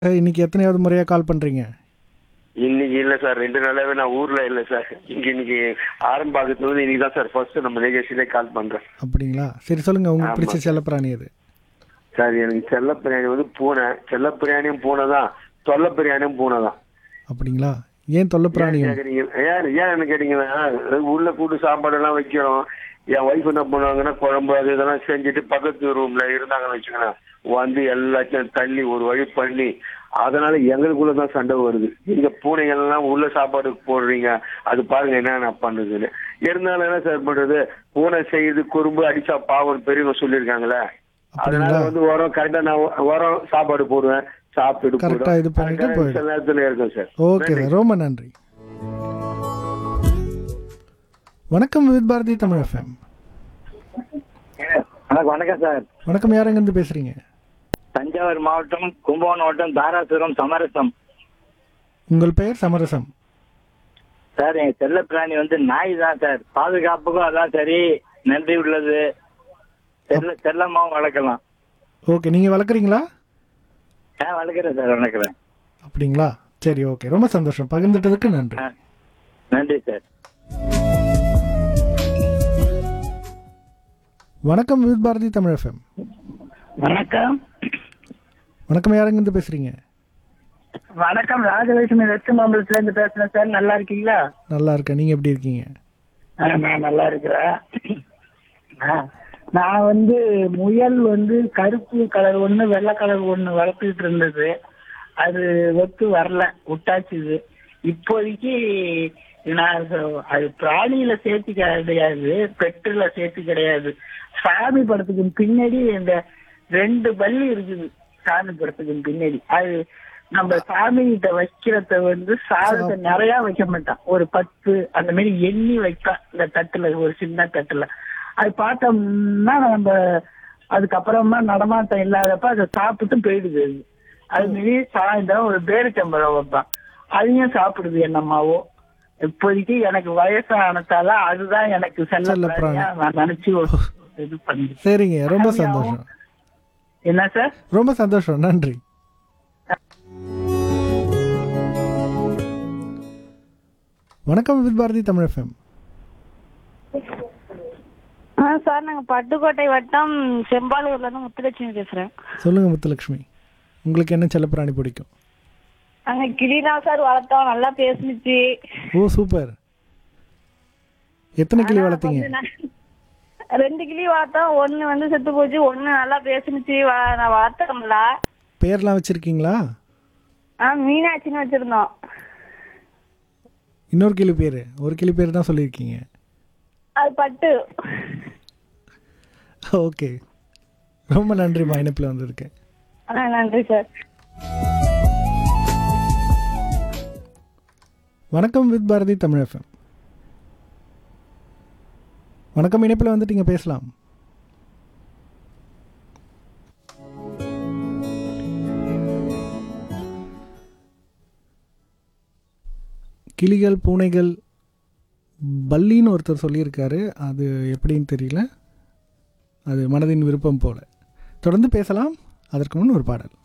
அஹ், இன்னைக்கு எத்தனையாவது முறையாக கால் பண்ணுறீங்க இன்னைக்கு இல்ல சார் ரெண்டு நாளாவே நான் ஊர்ல இல்ல சார் இங்க இன்னைக்கு ஆரம்பாக்கத்துல இருந்து இன்னைக்கு தான் சார் ஃபர்ஸ்ட் நம்ம நிகழ்ச்சியிலே கால் பண்றேன் அப்படிங்களா சரி சொல்லுங்கள் உங்களுக்கு ஆமா. பிடிச்ச செல்லப்பிராணி அது சார் எனக்கு செல்ல பிரியாணி வந்து பூனை செல்ல பிரியாணியும் பூனை தான் தொல்ல பிரியாணியும் பூனை தான் அப்படிங்களா ஏன் தொல்லப்பிராணியும் கேக்குறீங்க ஏன் ஏன் என்ன கேட்டீங்கன்னா உள்ள கூட்டு சாப்பாடு எல்லாம் வைக்கிறோம் என் ஒய்ஃப் என்ன பண்ணுவாங்கன்னா குழம்பு அது இதெல்லாம் செஞ்சுட்டு பக்கத்து ரூம்ல இருந்தாங்கன்னு வச்சுக்கோங்களேன் வந்து எல்லாத்தையும் தள்ளி ஒரு வழி பண்ணி அதனால எங்களுக்குள்ள தான் சண்டை வருது நீங்க பூனைகள் எல்லாம் உள்ள சாப்பாடு போடுறீங்க அது பாருங்க என்ன பண்ணுதுன்னு இருந்தாலும் என்ன சார் பண்றது பூனை செய்யுது குறும்பு அடிச்சா பாவம் பெரியவங்க சொல்லியிருக்காங்களே அதனால அப்படிங்களா? வந்து உரம் கரெக்டா நான் உரம் சாப்பாடு போடுவேன் சாப்பிட்டு கரெக்டா இது பண்ணிட்டு போயிடும். சில நேரத்துல இருக்கும் சார் ஓகே சார் ரொம்ப நன்றி வணக்கம் வித் பாரதி தமிழ் எஃப்எம் வணக்கம் வணக்கம் சார் வணக்கம் யாரெங்கேருந்து பேசுகிறீங்க தஞ்சாவூர் மாவட்டம் கும்பகோணம் மாவட்டம் தாராசுரம் சமரசம் உங்கள் பெயர் சமரசம் சார் எங்க செல்ல பிராணி வந்து நாய் தான் சார் பாதுகாப்புக்கும் அதான் சரி நன்றி உள்ளது செல்ல செல்லமாவும் வளர்க்கலாம் ஓகே நீங்கள் வளர்க்குறீங்களா ஆ வளர்க்குறேன் சார் வளர்க்குறேன் அப்படிங்களா சரி ஓகே ரொம்ப சந்தோஷம் பகிர்ந்துட்டதுக்கு நன்றி ஆ நன்றி சார் வணக்கம் வித் பாரதி தமிழ் எஃப்எம் வணக்கம் வணக்கம் யாரெங்கேருந்து பேசுகிறீங்க வணக்கம் ராஜலட்சுமி வெஸ்ட் மாம்பலத்துல இருந்து பேசுறேன் சார் நல்லா இருக்கீங்களா நல்லா இருக்கேன் நீங்கள் எப்படி இருக்கீங்க ஆ, நான் நல்லா இருக்கிறேன் ஆ, நான் வந்து முயல் வந்து கருப்பு கலர் ஒண்ணு வெள்ளை கலர் ஒண்ணு வளர்த்துக்கிட்டு இருந்தது அது ஒத்து வரல விட்டாச்சு இது இப்போதைக்கு நான் அது- அது பிராணியில சேர்த்து கிடையாது பெட்டுல சேர்த்து கிடையாது சாமி படத்துக்கு பின்னாடி இந்த ரெண்டு பல்லி இருக்குது சாமி படத்துக்கு பின்னாடி அது நம்ம சாமி கிட்ட வைக்கிறத வந்து சாதத்தை நிறைய வைக்க மாட்டான் ஒரு பத்து அந்த மாதிரி எண்ணி வைப்பான் இந்த தட்டுல ஒரு சின்ன தட்டுல அது பார்த்தோம்னா நம்ம அதுக்கப்புறமா நடமாட்டம் இல்லாதப்ப அதை சாப்பிட்டு போயிடுது அது அது மாரி சாயந்தரம் ஒரு பேரிச்சம்பழம் வைப்பான் அதையும் சாப்பிடுது என்னம்மாவோ இப்போதைக்கு எனக்கு வயசானதால அதுதான் எனக்கு செல்ல செல்லப்பிராணி. பிராணியா நான் நினைச்சு ஒரு இது பண்ணி சரிங்க ரொம்ப சந்தோஷம் என்ன சார் ரொம்ப சந்தோஷம் நன்றி வணக்கம் வித் பாரதி தமிழ் எஃப்எம் ஆ சார் நாங்கள் பட்டுக்கோட்டை வட்டம் செம்பாலூர்ல இருந்து முத்துலட்சுமி பேசுறேன் சொல்லுங்க முத்துலட்சுமி உங்களுக்கு என்ன செல்லப்பிராணி பிடிக்கும் அங்க கிளி தான் சார் வளர்த்தோம் நல்லா பேசுனுச்சு ஓ சூப்பர் எத்தனை கிளி வளர்த்தீங்க கொஞ்ச நாள் ரெண்டு கிளி வளர்த்தோம் ஒண்ணு வந்து செத்து போச்சு ஒண்ணு நல்லா பேசுனுச்சு வ- நான் வளர்த்தோம்ல பேர்லாம் வச்சிருக்கீங்களா ஆ மீனாட்சின்னு வச்சிருந்தோம் இன்னொரு கிளி பேர் ஒரு கிளி பேர் தான் சொல்லியிருக்கீங்க அது பட்டு ஓகே ரொம்ப நன்றிம்மா இணைப்பில் வந்திருக்கேன் ஆ நன்றி சார் வணக்கம் வித் பாரதி தமிழ் எஃப்எம் வணக்கம் இணைப்பில் வந்துட்டீங்க பேசலாம் கிளிகள் பூனைகள் பல்லின்னு ஒருத்தர் சொல்லியிருக்காரு அது எப்படின்னு தெரியல அது மனதின் விருப்பம் போல தொடர்ந்து பேசலாம் அதற்கு முன் ஒரு பாடல்